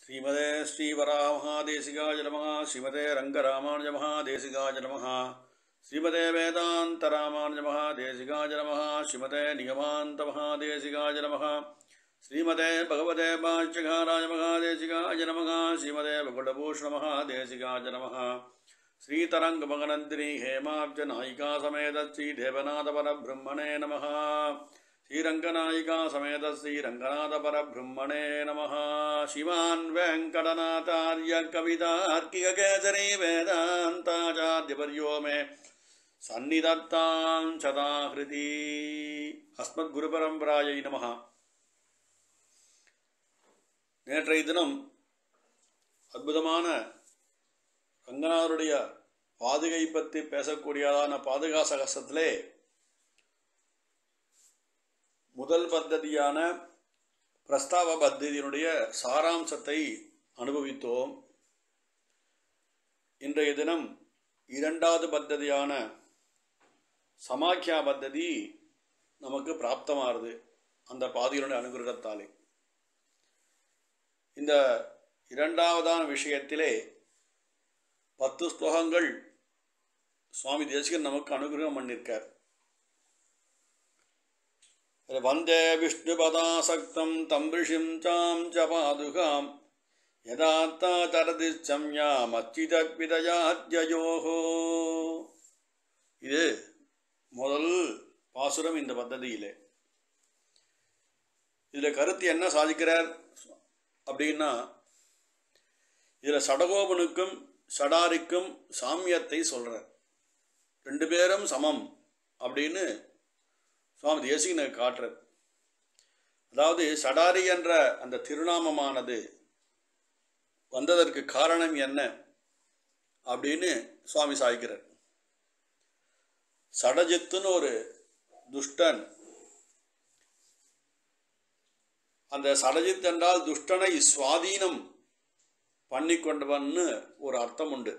ஸ்ரீமதே ஸ்ரீவராமஹாதேசிகாய நமः ஸ்ரீமதே ரங்கராமானுஜ மகாதேசிகாய நமः ஸ்ரீமதே வேதாந்த ராமானுஜ மகாதேசிகாய நமः ஸ்ரீமதே நிகமாந்த மகாதேசிகாய நமः ஸ்ரீமதே பகவதே பாஷ்யகாராய மகாதேசிகாய நமः ஸ்ரீமதே பகுலபூஷண மகாதேசிகாய நமः श्रीतरङ्गमगनन्दिनी हेमाब्ज नायिका समेत श्रीदेवनाथपरब्रह्मणे नमः श्रीरङ्गनायिका समेत श्रीरङ्गनाथपरब्रह्मणे नमः शिवान् वेङ्कटनाथार्य कवितार्किककेसरी वेदान्ताचार्यपर्यो मे सन्निधत्तां सदाहृति अस्मद्गुरुपरम्परायै नमः நேற்றைய தினம் அற்புதமான ரங்கநாதருடைய பாதுகை பற்றி பேசக்கூடியதான பாதுகா சகசத்திலே முதல் பத்ததியான பிரஸ்தாவ பத்ததியினுடைய சாராம்சத்தை அனுபவித்தோம் இன்றைய தினம் இரண்டாவது பத்ததியான சமாக்கியா பத்ததி நமக்கு பிராப்தமாகுது அந்த பாதிகளுடைய அனுகிரகத்தாலே இந்த இரண்டாவதான விஷயத்திலே பத்து ஸ்லோகங்கள் சுவாமி தேசிகன் நமக்கு அனுகிரகம் பண்ணியிருக்கார் வந்தே விஷ்ணுபதாசக்தம் தம் ரிஷிம் சாம் ச பாதுகாம் யதாத்தா தரதி சம்யா மச்சிதத்விதயாத்யயோகோ இது முதல் பாசுரம் இந்த பத்ததியிலே இதில் கருத்து என்ன சாதிக்கிறார் அப்படின்னா இதில் சடகோபனுக்கும் சடாரிக்கும் சாமியத்தை சொல்கிறார் ரெண்டு பேரும் சமம் அப்படின்னு சுவாமி தேசிகனுக்கு காட்டுறார் அதாவது சடாரி என்ற அந்த திருநாமமானது வந்ததற்கு காரணம் என்ன அப்படின்னு சுவாமி சாய்க்கிறார் சடஜித்துன்னு ஒரு துஷ்டன் அந்த சடஜித் என்றால் துஷ்டனை சுவாதீனம் பண்ணி கொண்டவன்னு ஒரு அர்த்தம் உண்டு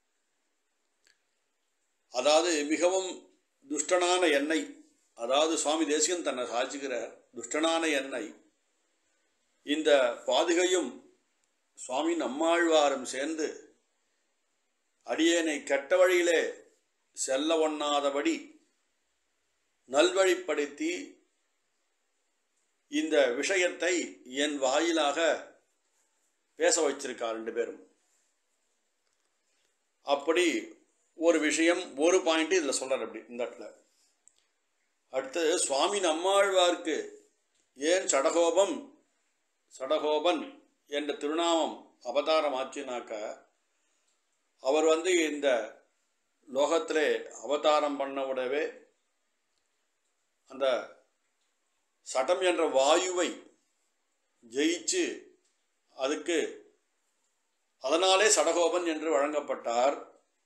அதாவது மிகவும் துஷ்டனான எண்ணெய் அதாவது சுவாமி தேசிகன் தன்னை சாட்சிக்கிறார் துஷ்டனான எண்ணெய் இந்த பாதுகையும் சுவாமி நம்மாழ்வாரும் சேர்ந்து அடியேனை கெட்ட வழியிலே செல்ல ஒண்ணாதபடி நல்வழிப்படுத்தி இந்த விஷயத்தை என் வாயிலாக பேச வச்சிருக்கா ரெண்டு பேரும் அப்படி ஒரு விஷயம் ஒரு பாயிண்ட் இதில் சொல்கிறார் அப்படி இந்த இடத்துல அடுத்து சுவாமி நம்மாழ்வார்க்கு ஏன் சடகோபம் சடகோபன் என்ற திருநாமம் அவதாரம் ஆச்சுனாக்க அவர் வந்து இந்த லோகத்திலே அவதாரம் பண்ண விடவே அந்த சடம் என்ற வாயுவை ஜெயிச்சு அதுக்கு அதனாலே சடகோபன் என்று வழங்கப்பட்டார்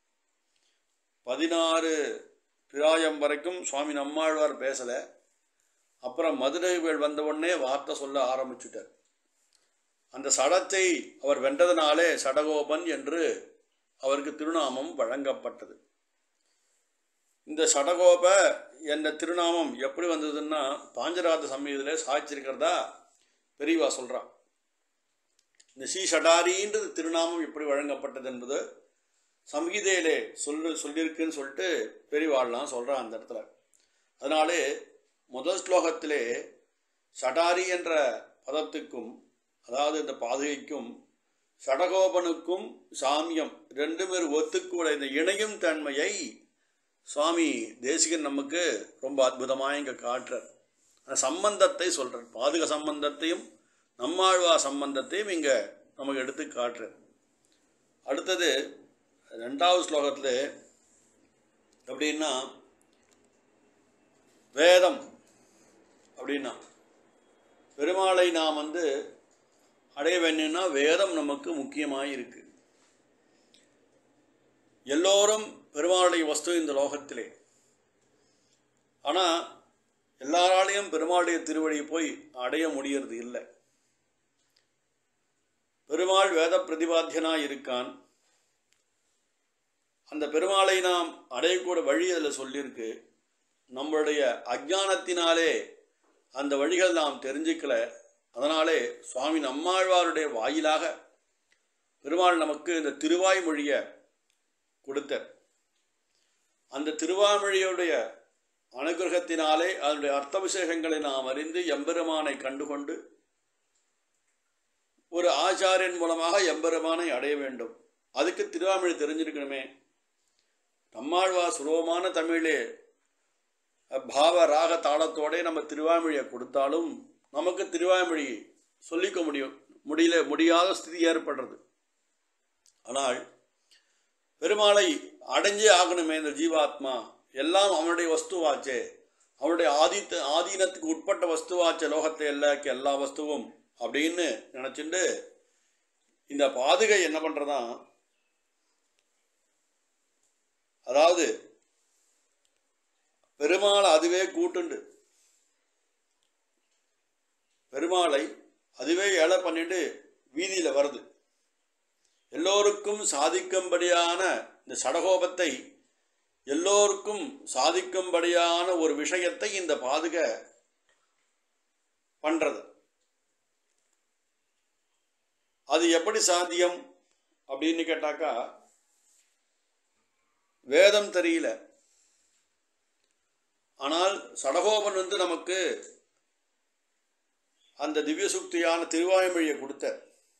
பதினாறு பிராயம் வரைக்கும் சுவாமி நம்மாழ்வார் பேசலை அப்புறம் மதுரைகள் வந்த உடனே வார்த்தை சொல்ல ஆரம்பிச்சுட்டார் அந்த சடத்தை அவர் வென்றதனாலே சடகோபன் என்று அவருக்கு திருநாமம் வழங்கப்பட்டது இந்த சடகோப என்ற திருநாமம் எப்படி வந்ததுன்னா பாஞ்சராத சமயத்தில் சாய்ச்சிருக்கிறதா பெரியவா சொல்கிறான் இந்த ஸ்ரீ ஷடாரின்றது திருநாமம் எப்படி வழங்கப்பட்டது என்பது சம்ஹிதையிலே சொல்லு சொல்லியிருக்குன்னு சொல்லிட்டு பெரியவாள்லாம் சொல்கிறான் அந்த இடத்துல அதனாலே முதல் ஸ்லோகத்திலே ஷடாரி என்ற பதத்துக்கும் அதாவது இந்த பாதுகைக்கும் சடகோபனுக்கும் சாமியம் ரெண்டு பேர் ஒத்துக்கூட இந்த இணையும் தன்மையை சுவாமி தேசிகன் நமக்கு ரொம்ப அற்புதமாக இங்கே காட்டுறார் அந்த சம்பந்தத்தை சொல்கிறார் பாதுக சம்பந்தத்தையும் நம்மாழ்வா சம்பந்தத்தையும் இங்கே நமக்கு எடுத்து காட்டுறார் அடுத்தது ரெண்டாவது ஸ்லோகத்தில் எப்படின்னா வேதம் அப்படின்னா பெருமாளை நாம் வந்து அடைய வேணும்னா வேதம் நமக்கு முக்கியமாக இருக்கு எல்லோரும் பெருமாளுடைய வஸ்து இந்த லோகத்திலே ஆனால் எல்லாராலையும் பெருமாளுடைய திருவடியை போய் அடைய முடியறது இல்லை பெருமாள் வேத பிரதிபாத்தியனாக இருக்கான் அந்த பெருமாளை நாம் அடையக்கூட வழி அதில் சொல்லியிருக்கு நம்மளுடைய அஜானத்தினாலே அந்த வழிகள் நாம் தெரிஞ்சுக்கல அதனாலே சுவாமி நம்மாழ்வாருடைய வாயிலாக பெருமாள் நமக்கு இந்த திருவாய்மொழியை கொடுத்தார் அந்த திருவாய்மொழியுடைய அனுகிரகத்தினாலே அதனுடைய அர்த்த விசேஷங்களை நாம் அறிந்து எம்பெருமானை கண்டுகொண்டு ஒரு ஆச்சாரியன் மூலமாக எம்பெருமானை அடைய வேண்டும் அதுக்கு திருவாமொழி தெரிஞ்சிருக்கணுமே நம்மாழ்வா சுலபமான தமிழே பாவ ராக தாளத்தோட நம்ம திருவாமொழியை கொடுத்தாலும் நமக்கு திருவாமொழி சொல்லிக்க முடியும் முடியல முடியாத ஸ்திதி ஏற்படுறது ஆனால் பெருமாளை அடைஞ்சே ஆகணுமே இந்த ஜீவாத்மா எல்லாம் அவனுடைய வஸ்துவாச்சே அவனுடைய ஆதித்த ஆதீனத்துக்கு உட்பட்ட வஸ்துவாச்சே லோகத்தை எல்லாக்கு எல்லா வஸ்துவும் அப்படின்னு நினச்சிண்டு இந்த பாதுகை என்ன பண்ணுறதா அதாவது பெருமாளை அதுவே கூட்டுண்டு பெருமாளை அதுவே ஏழை பண்ணிட்டு வீதியில் வருது எல்லோருக்கும் சாதிக்கும்படியான இந்த சடகோபத்தை எல்லோருக்கும் சாதிக்கும்படியான ஒரு விஷயத்தை இந்த பாதுகை பண்றது அது எப்படி சாத்தியம் அப்படின்னு கேட்டாக்கா வேதம் தெரியல ஆனால் சடகோபன் வந்து நமக்கு அந்த திவ்ய சுக்தியான திருவாய்மொழியை கொடுத்த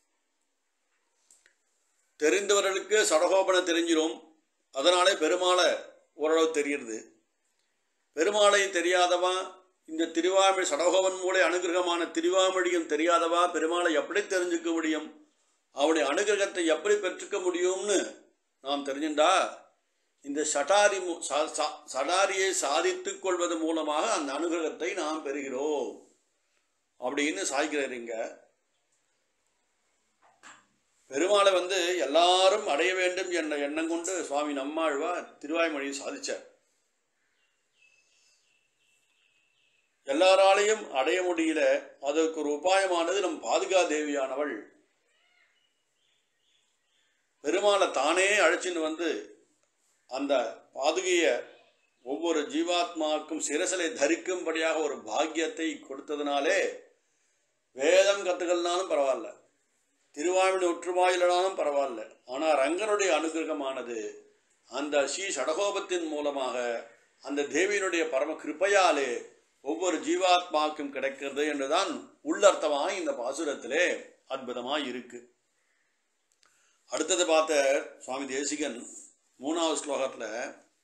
தெரிந்தவர்களுக்கு சடகோபனை தெரிஞ்சிடும் அதனாலே பெருமாளை ஓரளவு தெரியுது பெருமாளை தெரியாதவன் இந்த திருவாமொழி சடகோபன் மூலை அனுகிரகமான திருவாமொழியும் தெரியாதவா பெருமாளை எப்படி தெரிஞ்சுக்க முடியும் அவனுடைய அனுகிரகத்தை எப்படி பெற்றுக்க முடியும்னு நாம் தெரிஞ்சுண்டா இந்த சட்டாரி மு- ச- ச- சடாரியை சாதித்துக் கொள்வது மூலமாக அந்த அனுகிரகத்தை நாம் பெறுகிறோம் அப்படின்னு சாய்கிறாருங்க பெருமாளை வந்து எல்லாரும் அடைய வேண்டும் என்ற எண்ணம் கொண்டு சுவாமி நம்மாழ்வார் திருவாய்மொழியை சாதிச்சார் எல்லாராலையும் அடைய முடியல அதற்கு ஒரு உபாயமானது நம் பாதுகா தேவியானவள் பெருமாளை தானே அழைச்சின்னு வந்து அந்த பாதுகைய ஒவ்வொரு ஜீவாத்மாவுக்கும் சிரசலை தரிக்கும்படியாக ஒரு பாக்கியத்தை கொடுத்ததுனாலே வேதம் கத்துக்கலனாலும் பரவாயில்ல திருவாமின் ஒற்றுவாயிலாலும் பரவாயில்ல ஆனால் ரங்கனுடைய அனுகிரகமானது அந்த ஸ்ரீ சடகோபத்தின் மூலமாக அந்த தேவியினுடைய பரம கிருபையாலே ஒவ்வொரு ஜீவாத்மாவுக்கும் கிடைக்கிறது என்றுதான் உள்ளர்த்தமாக இந்த பாசுரத்திலே அற்புதமாக இருக்கு அடுத்தது பார்த்த சுவாமி தேசிகன் மூணாவது ஸ்லோகத்தில்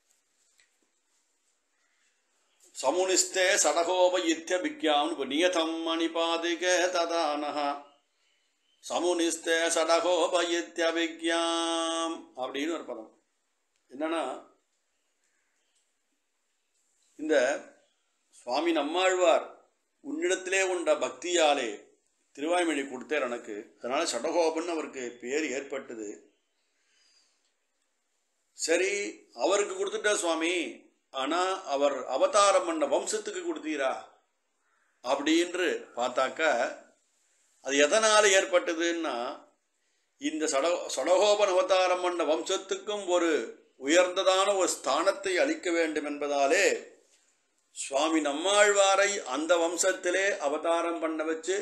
சமுனிஸ்தே சடகோப இத்தியபிக்யாம் நியதம் மணிபாதிக ததானஹ சமுனிஸ்தே சடகோப இத்தியபிக்யாம் அப்படின்னு ஒரு பதம் என்னன்னா இந்த சுவாமி நம்மாழ்வார் உன்னிடத்திலே உண்ட பக்தியாலே திருவாய்மொழி கொடுத்தார் எனக்கு அதனால சடகோபன் அவருக்கு பேர் ஏற்பட்டது சரி அவருக்கு கொடுத்துட்டா சுவாமி ஆனா அவர் அவதாரம் பண்ண வம்சத்துக்கு கொடுத்தீரா அப்படின்று பார்த்தாக்கா அது எதனால ஏற்பட்டதுன்னா இந்த சட சடகோபன் அவதாரம் பண்ண வம்சத்துக்கும் ஒரு உயர்ந்ததான ஒரு ஸ்தானத்தை அளிக்க வேண்டும் என்பதாலே சுவாமி நம்மாழ்வாரை அந்த வம்சத்திலே அவதாரம் பண்ண வச்சு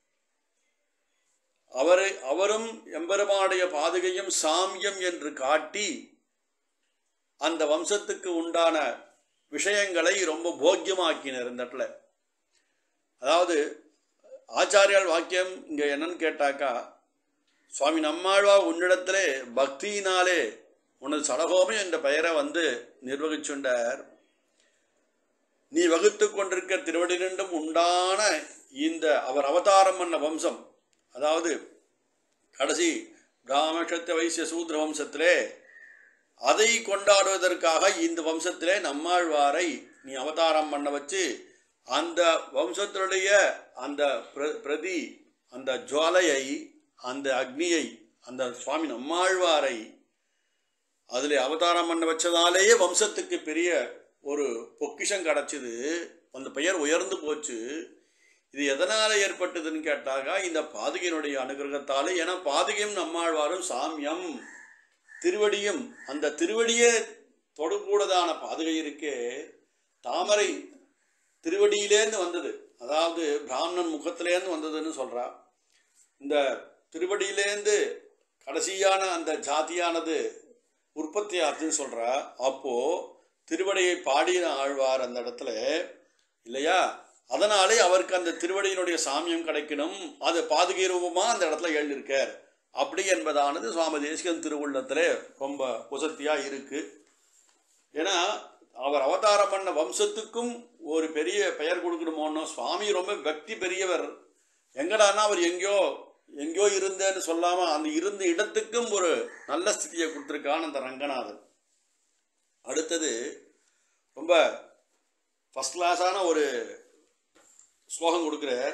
அவரை அவரும் எம்பெருமானுடைய பாதுகையும் சாமியம் என்று காட்டி அந்த வம்சத்துக்கு உண்டான விஷயங்களை ரொம்ப போக்கியமாக்கினர் இந்த இடத்துல அதாவது ஆச்சாரியால் வாக்கியம் இங்க என்னன்னு கேட்டாக்கா சுவாமி நம்மாழ்வா உன்னிடத்திலே பக்தியினாலே உனது சடகோபம் என்ற பெயரை வந்து நிர்வகிச்சுண்டார் நீ வகுத்து கொண்டிருக்க திருவடினின்றும் உண்டான இந்த அவர் அவதாரம் பண்ண வம்சம் அதாவது கடைசி பிராமணத்த வைசிய சூத்ர வம்சத்திலே அதை கொண்டாடுவதற்காக இந்த வம்சத்திலே நம்மாழ்வாரை நீ அவதாரம் பண்ண வச்சு அந்த வம்சத்தினுடைய அந்த பிர- பிரதி அந்த ஜுவாலையை அந்த அக்னியை அந்த சுவாமி நம்மாழ்வாரை அதில் அவதாரம் பண்ண வச்சதாலேயே வம்சத்துக்கு பெரிய ஒரு பொக்கிஷம் கிடச்சிது அந்த பெயர் உயர்ந்து போச்சு இது எதனால் ஏற்பட்டதுன்னு கேட்டாக்கா இந்த பாதுகையினுடைய அனுகிரகத்தாலே ஏன்னா பாதுகையும் நம்மாழ்வாரும் சாமியம் திருவடியும் அந்த திருவடியே தொடுகூடதான பாதுகை இருக்கே தாமரை திருவடியிலேருந்து வந்தது அதாவது பிராமணன் முகத்திலேருந்து வந்ததுன்னு சொல்றா இந்த திருவடியிலேருந்து கடைசியான அந்த ஜாதியானது உற்பத்தி ஆச்சுன்னு சொல்றா அப்போ திருவடியை பாடின ஆழ்வார் அந்த இடத்துல இல்லையா அதனாலே அவருக்கு அந்த திருவடியினுடைய சாமியம் கிடைக்கணும் அது பாதுகை ரூபமா அந்த இடத்துல எழுதியிருக்கார் அப்படி என்பதானது சுவாமி தேசிகன் திருவுள்ளத்துல ரொம்ப உசத்தியா இருக்கு ஏன்னா அவர் அவதாரம் பண்ண வம்சத்துக்கும் ஒரு பெரிய பெயர் கொடுக்கணுமோன்னு சுவாமி ரொம்ப பக்தி பெரியவர் எங்கடான்னா அவர் எங்கேயோ எங்கேயோ இருந்தேன்னு சொல்லாம அந்த இருந்த இடத்துக்கும் ஒரு நல்ல ஸ்திதியை கொடுத்துருக்கான் அந்த ரங்கநாதன் அடுத்தது ரொம்ப ஃபர்ஸ்ட் கிளாஸான ஒரு ஸ்லோகம் கொடுக்கிறார்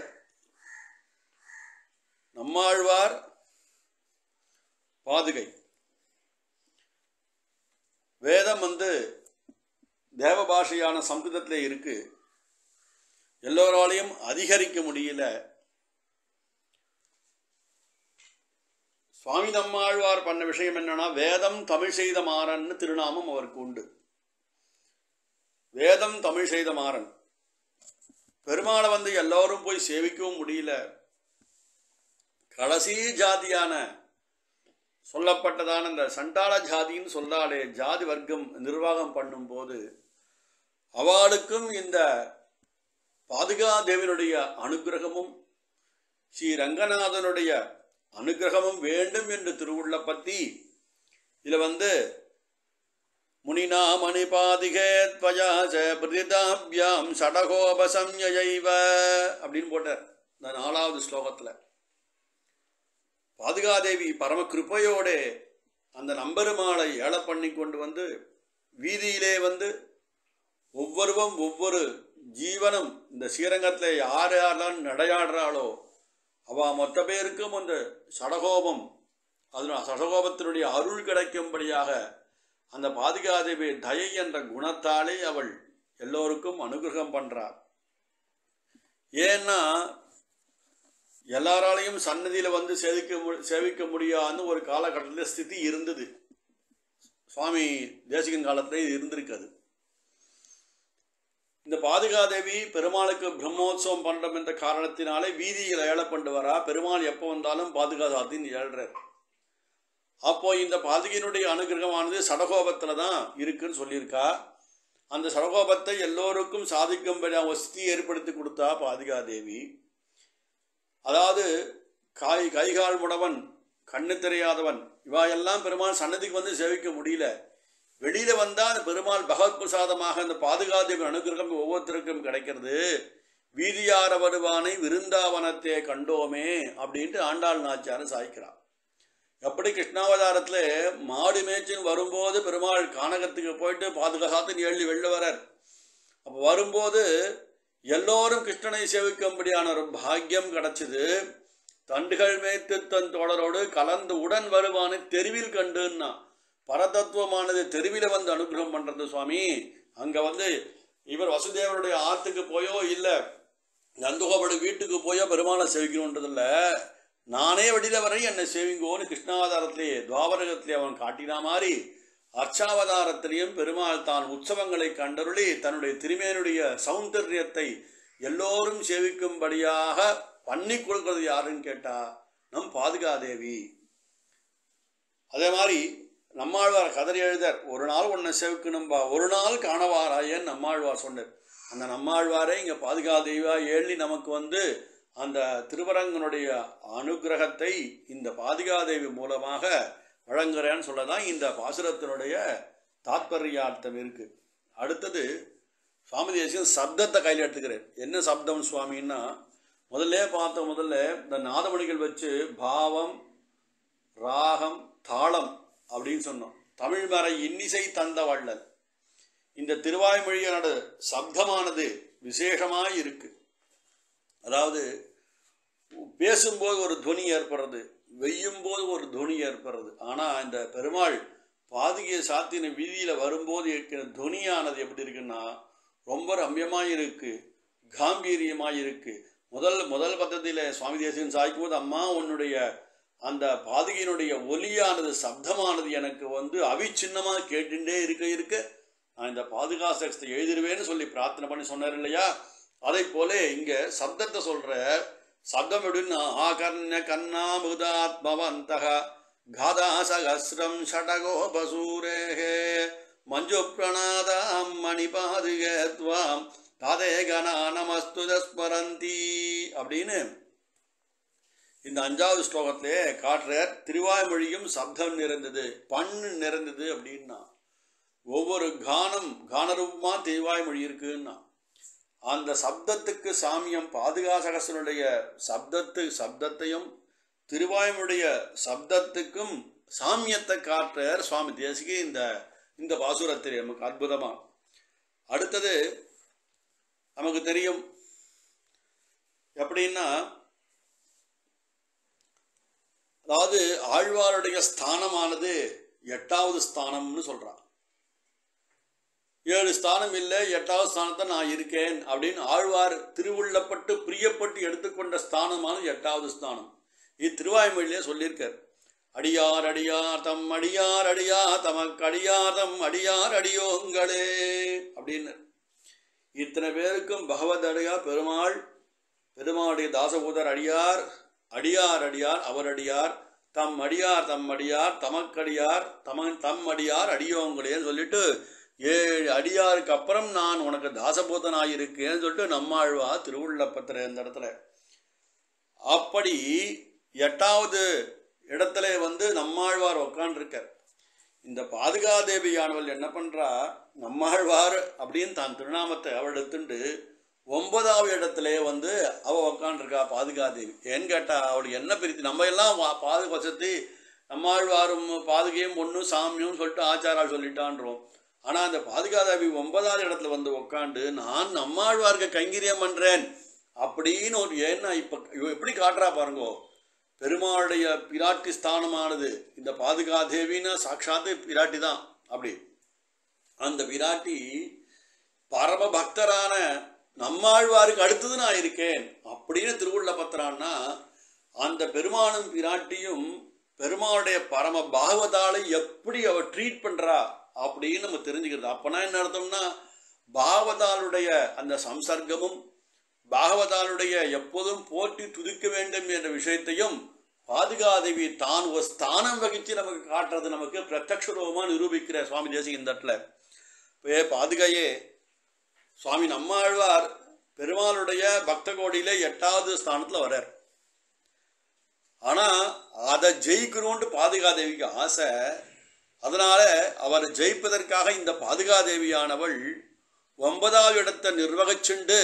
நம்மாழ்வார் பாதுகை வேதம் வந்து தேவ பாஷையான சம்ஸ்கிருதத்திலே இருக்கு எல்லோராலையும் அதிகரிக்க முடியல சுவாமி நம்மாழ்வார் பண்ண விஷயம் என்னன்னா வேதம் தமிழ் செய்த மாறன்னு திருநாமம் அவருக்கு உண்டு வேதம் தமிழ் செய்த மாறன் பெருமாளை வந்து எல்லோரும் போய் சேவிக்கவும் முடியல கடைசி ஜாதியான சொல்லப்பட்டதான இந்த சண்டாள ஜாதின்னு சொல்லாலே ஜாதி வர்க்கம் நிர்வாகம் பண்ணும்போது அவளுக்கும் இந்த பாதுகாதேவனுடைய அனுகிரகமும் ஸ்ரீ ரங்கநாதனுடைய அனுகிரகமும் வேண்டும் என்று திருவுள்ள பத்தி இதுல வந்து முனினா மணிபாதிகே துவயா ச பிரதிதாபியாம் சடகோபசம்யைவ அப்படின்னு போட்டார் இந்த நாலாவது ஸ்லோகத்துல பாதுகாதேவி பரம கிருப்பையோட அந்த நம்பெருமாளை ஏழை பண்ணி கொண்டு வந்து வீதியிலே வந்து ஒவ்வொருவம் ஒவ்வொரு ஜீவனும் இந்த ஸ்ரீரங்கத்தில் யார் யாரெல்லாம் நடையாடுறாளோ அவ மொத்த பேருக்கும் அந்த சடகோபம் அதனால் சடகோபத்தினுடைய அருள் கிடைக்கும்படியாக அந்த பாதுகாதேவி தயை என்ற குணத்தாலே அவள் எல்லோருக்கும் அனுகிரகம் பண்றார் ஏன்னா எல்லாராலையும் சன்னதியில வந்து சேவிக்க மு- சேவிக்க முடியாதுன்னு ஒரு காலகட்டத்தில் ஸ்திதி இருந்தது சுவாமி தேசிகன் காலத்துல இது இருந்திருக்காது இந்த பாதுகாதேவி பெருமாளுக்கு பிரம்மோத்சவம் பண்றோம் என்ற காரணத்தினாலே வீதியில் ஏழை கொண்டு வரா பெருமாள் எப்போ வந்தாலும் பாதுகாதாத்தின் ஏழ்றார் அப்போ இந்த பாதுகையினுடைய அனுகிரகமானது சடகோபத்துல தான் இருக்குன்னு சொல்லியிருக்கா அந்த சடகோபத்தை எல்லோருக்கும் சாதிக்கும்படி வசதி ஏற்படுத்தி கொடுத்தா பாதுகாதேவி அதாவது காய் கைகால் முடவன் கண்ணு தெரியாதவன் இவா எல்லாம் பெருமாள் சன்னதிக்கு வந்து சேவிக்க முடியல வெளியில வந்தா அந்த பெருமாள் பகவத் பிரசாதமாக அந்த பாதுகாதேவி அனுகிரகம் ஒவ்வொருத்தருக்கும் கிடைக்கிறது வீதியார வருவானை விருந்தாவனத்தே கண்டோமே அப்படின்ட்டு ஆண்டாள் நாச்சியார் சாய்க்கிறார் எப்படி கிருஷ்ணாவதாரத்துல மாடு மேய்ச்சின்னு வரும்போது பெருமாள் கானகத்துக்கு போயிட்டு பாதுகாத்து எழுதி வெளில வரார் அப்போ வரும்போது எல்லோரும் கிருஷ்ணனை சேவிக்கும்படியான ஒரு பாக்கியம் கிடைச்சது தண்டுகள் மேய்த்து தன் தோழரோடு கலந்து உடன் வருவானை தெருவில் கண்டுன்னா பரதத்துவமானது தெருவில வந்து அனுகிரகம் பண்றது சுவாமி அங்க வந்து இவர் வசுதேவருடைய ஆத்துக்கு போயோ இல்ல நந்தகோபடி வீட்டுக்கு போயோ பெருமாளை சேவிக்கணுன்றது இல்ல நானே வெளியில வரை என்னை சேவிங்கோன்னு கிருஷ்ணாவதாரத்திலேயே துவாபரகத்திலே அவன் காட்டினா மாதிரி அர்ச்சாவதாரத்திலையும் பெருமாள் தான் உற்சவங்களை கண்டருளி தன்னுடைய திருமேனுடைய சௌந்தரியத்தை எல்லோரும் சேவிக்கும்படியாக பண்ணி கொடுக்கிறது யாருன்னு கேட்டா நம் பாதுகாதேவி அதே மாதிரி நம்மாழ்வார் கதறி எழுதர் ஒரு நாள் உன்னை சேவிக்கணும்பா ஒரு நாள் காணவாராயன்னு நம்மாழ்வார் சொன்னார் அந்த நம்மாழ்வாரே இங்க பாதுகாதேவியா ஏழி நமக்கு வந்து அந்த திருவரங்கனுடைய அனுகிரகத்தை இந்த பாதுகாதேவி மூலமாக வழங்குறேன்னு சொல்லதான் இந்த பாசுரத்தினுடைய தாத்பரியார்த்தம் இருக்கு அடுத்தது சுவாமி தேசியம் சப்தத்தை கையில் எடுத்துக்கிறேன் என்ன சப்தம் சுவாமின்னா முதல்ல பார்த்த முதல்ல இந்த நாதமணிகள் வச்சு பாவம் ராகம் தாளம் அப்படின்னு சொன்னோம் தமிழ் மறை இன்னிசை தந்த வள்ளல் இந்த திருவாய்மொழியோட சப்தமானது விசேஷமாய் இருக்கு அதாவது பேசும்போது ஒரு துவனி ஏற்படுறது வெய்யும் போது ஒரு துவனி ஏற்படுறது ஆனா இந்த பெருமாள் பாதுகையை சாத்தின வீதியில வரும்போது இருக்கிற துவனியானது எப்படி இருக்குன்னா ரொம்ப ரம்யமாய் இருக்கு காம்பீரியமாய் இருக்கு முதல் முதல் பத்தத்தில சுவாமி தேசிகன் சாய்க்கும் போது அம்மா உன்னுடைய அந்த பாதுகையினுடைய ஒலியானது சப்தமானது எனக்கு வந்து அவிச்சின்னமா கேட்டுட்டே இருக்க இருக்க நான் இந்த பாதுகா சக்ஸத்தை எழுதிடுவேன்னு சொல்லி பிரார்த்தனை பண்ணி சொன்னார் இல்லையா அதை போல இங்க சப்தத்தை சொல்ற சப்தம் எப்படின்னா ஆகர்ண கண்ணா முதாத்மவந்தக காதா சகசிரம் ஷடகோபசூரேகே மஞ்சு பிரணாதாம் மணிபாதுகே துவாம் தாதே கணா நமஸ்துதஸ்மரந்தி அப்படின்னு இந்த அஞ்சாவது ஸ்லோகத்திலே காட்டுறார் திருவாய்மொழியும் சப்தம் நிறைந்தது பண்ணு நிறைந்தது அப்படின்னா ஒவ்வொரு கானம் கானரூபமா திருவாய்மொழி இருக்குன்னா அந்த சப்தத்துக்கு சாமியம் பாதுகாசகசனுடைய சப்தத்து சப்தத்தையும் திருவாய்மொழிய சப்தத்துக்கும் சாமியத்தை காட்டுறார் சுவாமி தேசிகே இந்த இந்த பாசுரத்தில் நமக்கு அற்புதமா அடுத்தது நமக்கு தெரியும் எப்படின்னா அதாவது ஆழ்வாருடைய ஸ்தானமானது எட்டாவது ஸ்தானம்னு சொல்றான் ஏழு ஸ்தானம் இல்லை எட்டாவது ஸ்தானத்தை நான் இருக்கேன் அப்படின்னு ஆழ்வார் திருவுள்ளப்பட்டு பிரியப்பட்டு எடுத்துக்கொண்ட ஸ்தானமானது எட்டாவது ஸ்தானம் இது திருவாய்மொழியிலே சொல்லியிருக்கார் அடியார் அடியார் தம் அடியார் அடியா தமக்கு அடியார் தம் அடியார் அடியோங்களே அப்படின்னு இத்தனை பேருக்கும் பகவத் அடியா பெருமாள் பெருமாளுடைய தாசபூதர் அடியார் அடியார் அடியார் அவர் அடியார் தம் அடியார் தம் அடியார் தமக்கடியார் தம தம் அடியார் அடியோங்களேன்னு சொல்லிட்டு ஏழு அடியாருக்கு அப்புறம் நான் உனக்கு தாசபூதனாக இருக்கேன்னு சொல்லிட்டு நம்மாழ்வா திருவுள்ளப்பத்திர இந்த இடத்துல அப்படி எட்டாவது இடத்துல வந்து நம்மாழ்வார் உக்காண்டிருக்கார் இந்த பாதுகாதேவியானவள் என்ன பண்றா நம்மாழ்வார் அப்படின்னு தான் திருநாமத்தை அவள் எடுத்துண்டு ஒன்பதாவது இடத்துல வந்து அவ உக்காண்டிருக்கா பாதுகாதேவி ஏன்னு கேட்டா அவளுக்கு என்ன பிரித்து நம்ம எல்லாம் வா- பாதுகா வசதி நம்மாழ்வாரும் பாதுகையும் பொண்ணு சாமியும் சொல்லிட்டு ஆச்சாரால் சொல்லிட்டான்றோம் ஆனா அந்த பாதுகாதேவி ஒன்பதாவது இடத்துல வந்து உக்காண்டு நான் நம்மாழ்வார்க்கு கைங்கரியம் பண்றேன் அப்படின்னு ஒரு ஏன்னா இப்ப இவ எப்படி காட்டுறா பாருங்கோ பெருமாளுடைய பிராட்டி ஸ்தானமானது இந்த பாதுகாதேவின்னா சாட்சாத்து பிராட்டி தான் அப்படி அந்த பிராட்டி பரம பக்தரான நம்மாழ்வாருக்கு அடுத்தது நான் இருக்கேன் அப்படின்னு திருவுள்ள பத்திரான்னா அந்த பெருமானும் பிராட்டியும் பெருமாளுடைய பரம பாகவதாலை எப்படி அவ ட்ரீட் பண்றா அப்படின்னு நம்ம தெரிஞ்சுக்கிறது அப்பனா என்ன அர்த்தம்னா பாகவதாளுடைய அந்த சம்சர்க்கமும் பாகவதாளுடைய எப்போதும் போற்றி துதிக்க வேண்டும் என்ற விஷயத்தையும் பாதுகாதேவி தான் ஒரு ஸ்தானம் வகிச்சு நமக்கு காட்டுறது நமக்கு பிரத்யக்ஷரூபமா நிரூபிக்கிற சுவாமி தேசிக இந்த இடத்துல இப்போ பாதுகையே சுவாமி நம்மாழ்வார் பெருமாளுடைய பக்த கோடியில எட்டாவது ஸ்தானத்துல வர்றார் ஆனா அதை ஜெயிக்கணும்னு பாதுகாதேவிக்கு ஆசை அதனால அவர் ஜெயிப்பதற்காக இந்த பாதுகாதேவியானவள் ஒன்பதாவது இடத்தை நிர்வகிச்சுண்டு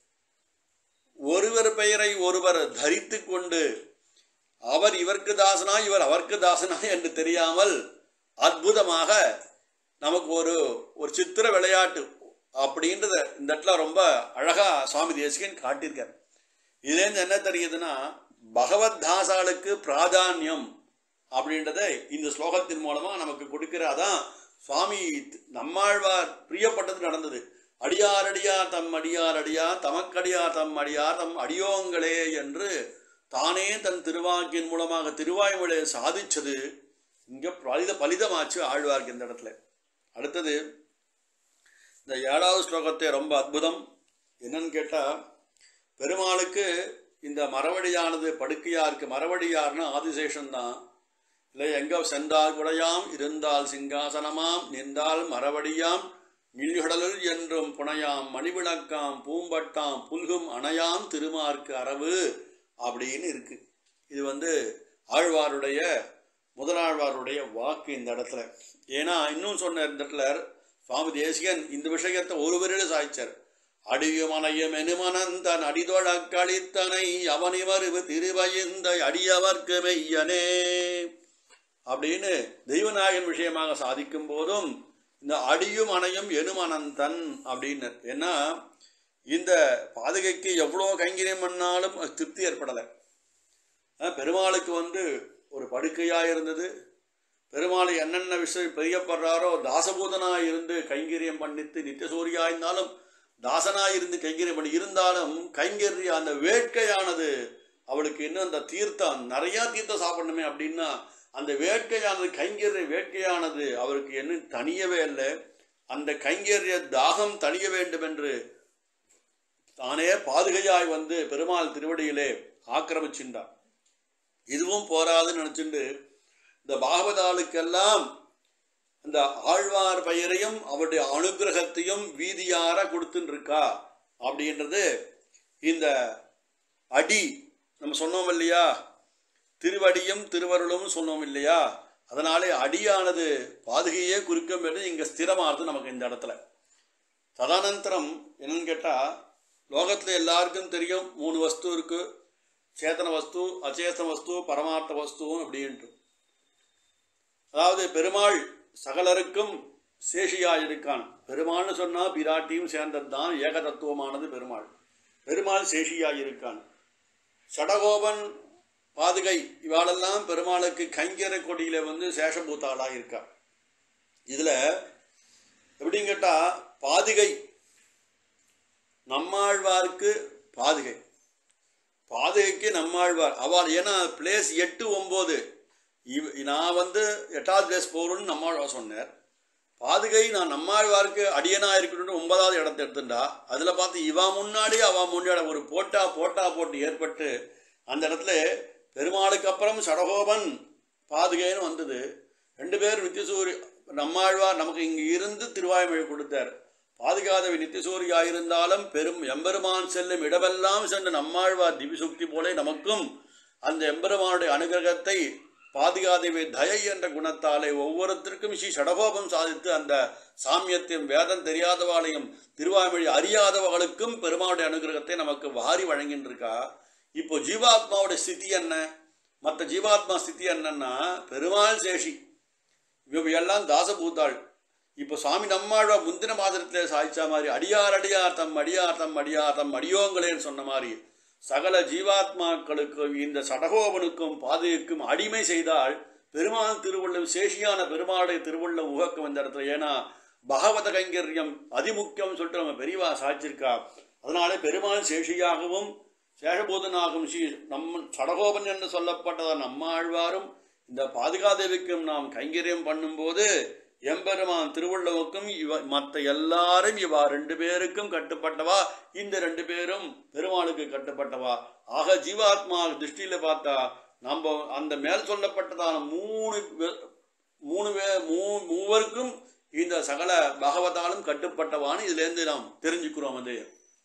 ஒருவர் பெயரை ஒருவர் தரித்து கொண்டு அவர் இவருக்கு தாசனா இவர் அவருக்கு தாசனா என்று தெரியாமல் அற்புதமாக நமக்கு ஒரு ஒரு சித்திர விளையாட்டு அப்படின்றத இந்த இடத்துல ரொம்ப அழகா சுவாமி தேசிகன் காட்டியிருக்கார் இதுலேருந்து என்ன தெரியுதுன்னா பகவத் தாசாளுக்கு பிராதானியம் அப்படின்றத இந்த ஸ்லோகத்தின் மூலமா நமக்கு கொடுக்கிற அதான் சுவாமி நம்மாழ்வார் பிரியப்பட்டது நடந்தது அடியார் அடியார் தம் அடியார் அடியார் தமக்கடியார் தம் அடியார் தம் அடியோங்களே என்று தானே தன் திருவாக்கின் மூலமாக திருவாய்மொழியை சாதிச்சது இங்க பலித பலிதமாச்சு ஆழ்வார்க்கு இந்த இடத்துல அடுத்தது இந்த ஏழாவது ஸ்லோகத்தை ரொம்ப அற்புதம் என்னன்னு கேட்டா பெருமாளுக்கு இந்த மரவடியானது படுக்கையா இருக்கு மரவடியார்னா ஆதிசேஷன் தான் இல்லை எங்க சென்றால் குடையாம் இருந்தால் சிங்காசனமாம் நின்றால் மரவடியாம் நீழ்கடலுள் என்றும் புனையாம் மணிவிளக்காம் பூம்பட்டாம் புல்கும் அணையாம் திருமார்க்கு அரவு அப்படின்னு இருக்கு இது வந்து ஆழ்வாருடைய முதலாழ்வாருடைய வாக்கு இந்த இடத்துல ஏன்னா இன்னும் சொன்ன இந்த இடத்துல சுவாமி தேசிகன் இந்த விஷயத்தை ஒருவரில் சாய்ச்சார் அடியுமனையும் எனுமனந்தன் அடிதொழ கழித்தனை அவனிவருவு திருவயந்த அடியவர்க்கு மெய்யனே அப்படின்னு தெய்வநாயகன் விஷயமாக சாதிக்கும் போதும் இந்த அடியும் அணையும் எனுமனந்தன் அப்படின்னு ஏன்னா இந்த பாதுகைக்கு எவ்வளோ கைங்கரியம் பண்ணாலும் அது திருப்தி ஏற்படலை அஹ் பெருமாளுக்கு வந்து ஒரு படுக்கையாக இருந்தது பெருமாள் என்னென்ன விஷயம் பிரியப்படுறாரோ தாசபூதனாக இருந்து கைங்கரியம் பண்ணித்து நித்தியசூரியா இருந்தாலும் தாசனாக இருந்து கைங்கரியம் பண்ணி இருந்தாலும் கைங்கரிய அந்த வேட்கையானது அவளுக்கு இன்னும் அந்த தீர்த்தம் நிறைய தீர்த்தம் சாப்பிடணுமே அப்படின்னா அந்த வேட்கையானது கைங்கரிய வேட்கையானது அவருக்கு இன்னும் தனியவே இல்லை அந்த கைங்கரிய தாகம் தணிய வேண்டும் என்று தானே பாதுகையாய் வந்து பெருமாள் திருவடியிலே ஆக்கிரமிச்சின்றார் இதுவும் போராதுன்னு நினைச்சுண்டு இந்த பாகவதாளுக்கெல்லாம் இந்த ஆழ்வார் பெயரையும் அவருடைய அனுகிரகத்தையும் வீதியார கொடுத்துன்னு இருக்கா அப்படின்றது இந்த அடி நம்ம சொன்னோம் இல்லையா திருவடியும் திருவருளும் சொன்னோம் இல்லையா அதனாலே அடியானது பாதுகையே குறிக்கும் என்று இங்க ஸ்திரமானது நமக்கு இந்த இடத்துல ததானந்தரம் என்னன்னு கேட்டா லோகத்துல எல்லாருக்கும் தெரியும் மூணு வஸ்து இருக்கு சேத்தன வஸ்து அச்சேதன வஸ்து பரமார்த்த வஸ்துவும் அப்படின்ட்டு அதாவது பெருமாள் சகலருக்கும் சேஷியாயிருக்கான் பெருமாள்னு சொன்னா பிராட்டியும் சேர்ந்தது தான் ஏக தத்துவமானது பெருமாள் பெருமாள் சேஷியாயிருக்கான் சடகோபன் பாதுகை இவாளெல்லாம் பெருமாளுக்கு கைங்கர கொடியில வந்து சேஷபூத்தாளா இருக்கா இதுல எப்படின்னு கேட்டா பாதுகை நம்மாழ்வாருக்கு பாதுகை பாதுகைக்கு நம்மாழ்வார் அவள் ஏன்னா பிளேஸ் எட்டு ஒன்பது இவ் நான் வந்து எட்டாவது பிளேஸ் போகணும்னு நம்மாழ்வார் சொன்னார் பாதுகை நான் நம்மாழ்வாருக்கு அடியனா இருக்கணும்னு ஒன்பதாவது இடத்த எடுத்துட்டா அதுல பார்த்து இவா முன்னாடி அவ முன்னாடி ஒரு போட்டா போட்டா போட்டு ஏற்பட்டு அந்த இடத்துல பெருமாளுக்கு அப்புறம் சடகோபன் பாதுகைன்னு வந்தது ரெண்டு பேர் நித்தியசூரி நம்மாழ்வார் நமக்கு இங்க இருந்து திருவாய்மொழி கொடுத்தார் பாதுகாதவி நித்தியசூரியா இருந்தாலும் பெரும் எம்பெருமான் செல்லும் இடமெல்லாம் சென்று நம்மாழ்வார் திவிசுக்தி போல நமக்கும் அந்த எம்பெருமானுடைய அனுகிரகத்தை பாதுகாதேவி தயை என்ற குணத்தாலே ஒவ்வொருத்தருக்கும் ஸ்ரீ சடகோபம் சாதித்து அந்த சாமியத்தையும் வேதம் தெரியாதவாளையும் திருவாய்மொழி அறியாதவர்களுக்கும் பெருமாளுடைய அனுகிரகத்தை நமக்கு வாரி வழங்கின்றிருக்கா இப்போ ஜீவாத்மாவுடைய ஸ்திதி என்ன மற்ற ஜீவாத்மா ஸ்திதி என்னன்னா பெருமாள் சேஷி இவ எல்லாம் தாசபூத்தாள் இப்போ சுவாமி நம்மாழ்வா முந்தின மாதத்திலே சாதிச்ச மாதிரி அடியார் அடியார் தம் அடியார் தம் அடியார் தம் அடியோங்களேன்னு சொன்ன மாதிரி சகல ஜீவாத்மாக்களுக்கும் இந்த சடகோபனுக்கும் பாதைக்கும் அடிமை செய்தால் பெருமாள் திருவள்ளும் சேஷியான பெருமாளுடைய திருவள்ளும் உகக்கும் இந்த இடத்துல ஏன்னா பகவத கைங்கரியம் அதிமுக்கியம் சொல்லிட்டு நம்ம பெரியவா சாட்சிருக்கா அதனாலே பெருமாள் சேஷியாகவும் சேஷபூதனாகவும் ஸ்ரீ நம் சடகோபன் என்று சொல்லப்பட்டதா நம்மாழ்வாரும் இந்த பாதுகாதேவிக்கும் நாம் கைங்கரியம் பண்ணும்போது எம்பெருமான் திருவள்ளுவுக்கும் இவ மற்ற எல்லாரும் இவா ரெண்டு பேருக்கும் கட்டுப்பட்டவா இந்த ரெண்டு பேரும் பெருமாளுக்கு கட்டுப்பட்டவா ஆக ஜீவாத்மா திருஷ்டியில பார்த்தா நம்ம அந்த மேல் சொல்லப்பட்டதான மூணு வே- மூணு வே மூ மூவருக்கும் இந்த சகல பகவதாலும் கட்டுப்பட்டவான்னு இதுல இருந்து நாம் தெரிஞ்சுக்கிறோம் அது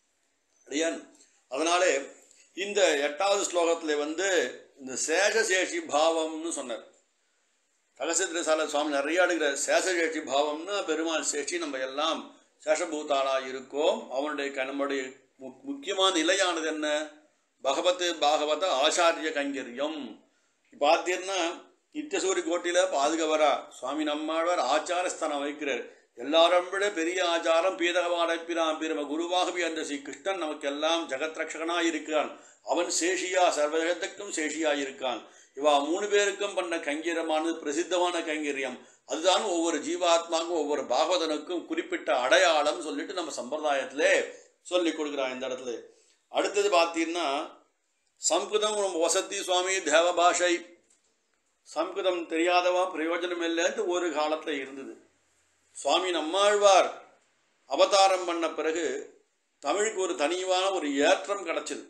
அடியான் அதனாலே இந்த எட்டாவது ஸ்லோகத்துல வந்து இந்த சேஷசேஷி பாவம்னு சொன்னார் ரகசியத்திர சால சுவாமி நிறைய அடுக்கிற சேஷசேஷி பாவம்னா பெருமாள் சேஷி நம்ம எல்லாம் சேஷபூதாளா இருக்கோம் அவனுடைய க- நம்முடைய மு- முக்கியமான நிலையானது என்ன பகவத் பாகவத ஆச்சாரிய கைங்கரியம் பார்த்தீங்கன்னா நித்தியசூரி கோட்டில பாதுகவரா சுவாமி நம்மாழ்வார் ஆச்சாரஸ்தானம் வைக்கிறார் எல்லாரும் விட பெரிய ஆச்சாரம் பீதகவாடப்பிரான் பிரம குருவாகவே அந்த ஸ்ரீ கிருஷ்ணன் நமக்கு எல்லாம் ஜெகத் ரட்சகனாய் இருக்கிறான் அவன் சேஷியா சர்வ ஜெகத்துக்கும் சேஷியா இருக்கான் இவா மூணு பேருக்கும் பண்ண கைங்கரியமானது பிரசித்தமான கைங்கரியம் அதுதான் ஒவ்வொரு ஜீவாத்மாக்கும் ஒவ்வொரு பாகவதனுக்கும் குறிப்பிட்ட அடையாளம் சொல்லிட்டு நம்ம சம்பிரதாயத்திலே சொல்லி கொடுக்குறான் இந்த இடத்துல அடுத்தது பார்த்தீங்கன்னா சம்ஸ்கிருதம் நம்ம வசதி சுவாமி தேவ பாஷை சம்ஸ்கிருதம் தெரியாதவா பிரயோஜனம் இல்லைன்ட்டு ஒரு காலத்தில் இருந்தது சுவாமி நம்மாழ்வார் அவதாரம் பண்ண பிறகு தமிழுக்கு ஒரு தனிவான ஒரு ஏற்றம் கிடைச்சது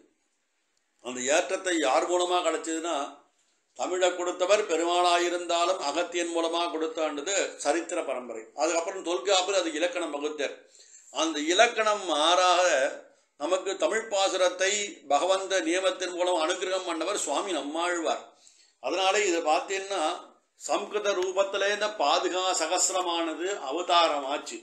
அந்த ஏற்றத்தை யார் மூலமாக கிடைச்சதுன்னா தமிழை கொடுத்தவர் பெருமாளாயிருந்தாலும் அகத்தியன் மூலமாக கொடுத்தாண்டது சரித்திர பரம்பரை அதுக்கப்புறம் தொல்காப்பில் அது இலக்கணம் வகுத்தார் அந்த இலக்கணம் மாறாக நமக்கு தமிழ் பாசுரத்தை பகவந்த நியமத்தின் மூலம் அனுகிரகம் பண்ணவர் சுவாமி நம்மாழ்வார் அதனாலே இதை பார்த்தீங்கன்னா சம்ஸ்கிருத ரூபத்திலே இந்த பாதுகா சகசிரமானது அவதாரமாச்சு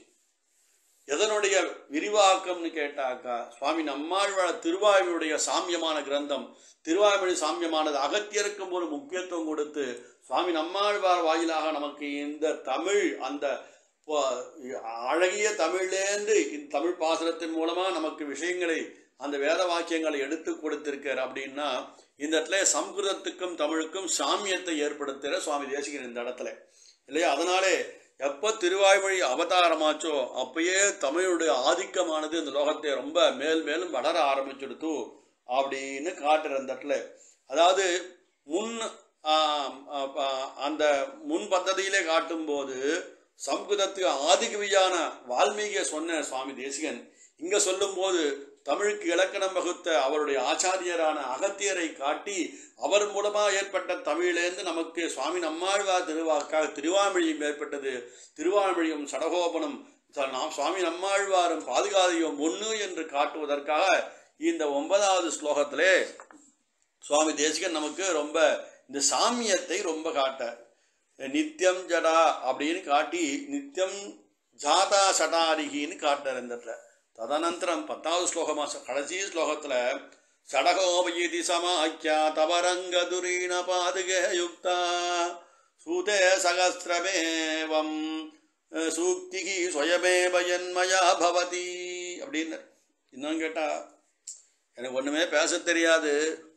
எதனுடைய விரிவாக்கம்னு கேட்டாக்கா சுவாமி நம்மாழ்வாழ் திருவாயுடைய சாமியமான கிரந்தம் திருவாய்மொழி சாமியமானது அகத்தியருக்கும் ஒரு முக்கியத்துவம் கொடுத்து சுவாமி நம்மாழ்வார் வாயிலாக நமக்கு இந்த தமிழ் அந்த ப- அழகிய தமிழ்லேருந்து இந்த தமிழ் பாசுரத்தின் மூலமா நமக்கு விஷயங்களை அந்த வேத வாக்கியங்களை எடுத்து கொடுத்திருக்கார் அப்படின்னா இந்த இடத்துல சம்ஸ்கிருதத்துக்கும் தமிழுக்கும் சாமியத்தை ஏற்படுத்துகிற சுவாமி தேசிகன் இந்த இடத்துல இல்லையா அதனாலே எப்போ திருவாய்மொழி அவதாரமாச்சோ அப்பயே தமிழுடைய ஆதிக்கமானது இந்த லோகத்தை ரொம்ப மேல் மேலும் வளர ஆரம்பிச்சுடுத்து அப்படின்னு காட்டுற அந்த இடத்துல அதாவது முன் ஆம், ஆ, ஆ, அந்த முன் பദ്ധதியிலே காட்டும்போது சம்ஸ்கிருதத்துக்கு ஆதிகவியான வால்மீகிய சொன்ன சுவாமி தேசிகன் இங்க சொல்லும்போது தமிழுக்கு இலக்கணம் வகுத்த அவருடைய ஆச்சாரியரான அகத்தியரை காட்டி அவர் மூலமாக ஏற்பட்ட தமிழிலேருந்து நமக்கு சுவாமி நம்மாழ்வார் திருவாக்காக திருவாமொழியும் ஏற்பட்டது திருவாமொழியும் சடகோபனும் ச- நாம் சுவாமி நம்மாழ்வாரும் பாதுகாதியும் ஒன்று என்று காட்டுவதற்காக இந்த ஒன்பதாவது ஸ்லோகத்திலே சுவாமி தேசிகன் நமக்கு ரொம்ப இந்த சாமியத்தை ரொம்ப காட்ட நித்தியம் ஜடா அப்படின்னு காட்டி நித்தியம் ஜாதா சடாரிகின்னு காட்டார் இந்த இடத்துல ததனந்தரம் பத்தாவது ஸ்லோகமா கடைசி ஸ்லோகத்துல சடகோபயிதி சமாக்கியா தவரங்க துரீண பாதுகே யுக்தா சூதே சகசிரமேவம் அஹ், சூக்திகி ஸ்வயமேவ என்மயா பவதி அப்படின்னு இன்னும் கேட்டா எனக்கு ஒண்ணுமே பேச தெரியாது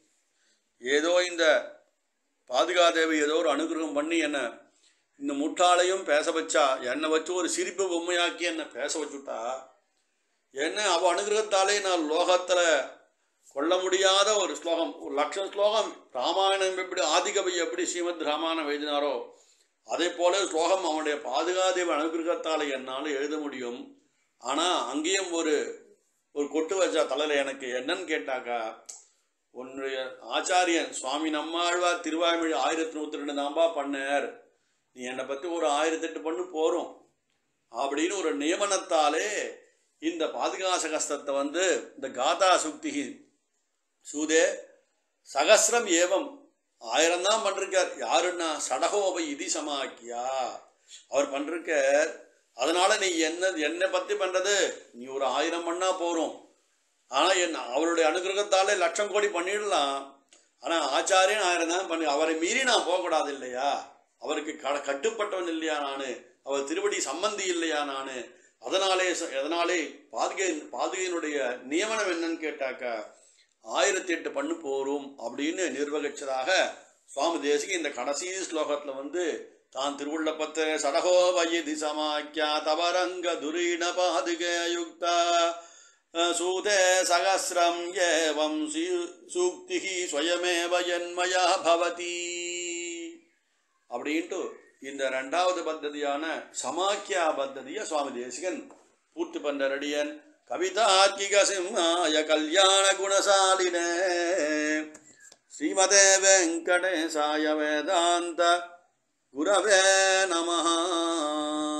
ஏதோ இந்த பாதுகாதேவி ஏதோ ஒரு அனுகிரகம் பண்ணி என்ன இந்த முட்டாளையும் பேச வச்சா என்னை வச்சு ஒரு சிரிப்பு பொம்மையாக்கி என்னை பேச வச்சுட்டா என்ன அவ அனுகிரகத்தாலே நான் லோகத்துல கொள்ள முடியாத ஒரு ஸ்லோகம் ஒரு லட்சம் ஸ்லோகம் ராமாயணம் எப்படி ஆதிகவி எப்படி ஸ்ரீமத் ராமாயணம் எழுதினாரோ அதே போல ஸ்லோகம் அவனுடைய பாதுகாதேவி அனுகிரகத்தாலே என்னால் எழுத முடியும் ஆனா அங்கேயும் ஒரு ஒரு கொட்டு வச்சா தலையில எனக்கு என்னன்னு கேட்டாக்கா உன்னுடைய ஆச்சாரியன் சுவாமி நம்மாழ்வார் திருவாய்மொழி ஆயிரத்தி நூற்றி ரெண்டு தாம்பா பண்ணார் நீ என்னை பற்றி ஒரு ஆயிரத்தெட்டு பண்ணு போரும் அப்படின்னு ஒரு நியமனத்தாலே இந்த பாதுகாச கஸ்தத்தை வந்து இந்த காதா சுக்தி சூதே சகசிரம் ஏவம் ஆயிரம் தான் பண்ணிருக்கார் யாருன்னா சடகோபை இதி சமாக்கியா அவர் பண்ணிருக்கார் அதனால நீ என்ன என்னை பத்தி பண்றது நீ ஒரு ஆயிரம் பண்ணா போறோம் ஆனா என்ன அவருடைய அனுகிரகத்தாலே லட்சம் கோடி பண்ணிடலாம் ஆனா ஆச்சாரியன் ஆயிரம் தான் பண்ணி அவரை மீறி நான் போகக்கூடாது இல்லையா அவருக்கு க கட்டுப்பட்டவன் இல்லையா நானு அவர் திருவடி சம்பந்தி இல்லையா நானு அதனாலே ச- அதனாலே பாதுகை பாதுகையினுடைய நியமனம் என்னன்னு கேட்டாக்கா ஆயிரத்தி எட்டு பண்ணு போரும் அப்படின்னு நிர்வகிச்சதாக சுவாமி தேசிக இந்த கடைசி ஸ்லோகத்துல வந்து தான் திருவுள்ளப்பத்த சடகோ வயதி சமாக்கியா தவரங்க துரீண பாதுகே யுக்தா சூதே சகசிரம் ஏவம் சூக்தி ஸ்வயமேவ என்மயா பவதி அப்படின்ட்டு இந்த ரெண்டாவது பத்ததியான சமாக்கியா பத்ததியை சுவாமி தேசிகன் பூர்த்தி பண்ண ரெடியன் கவிதாத்கிக சிம்மாய கல்யாண குணசாலினே ஸ்ரீமதே வெங்கடேசாய வேதாந்த குரவே நமஹ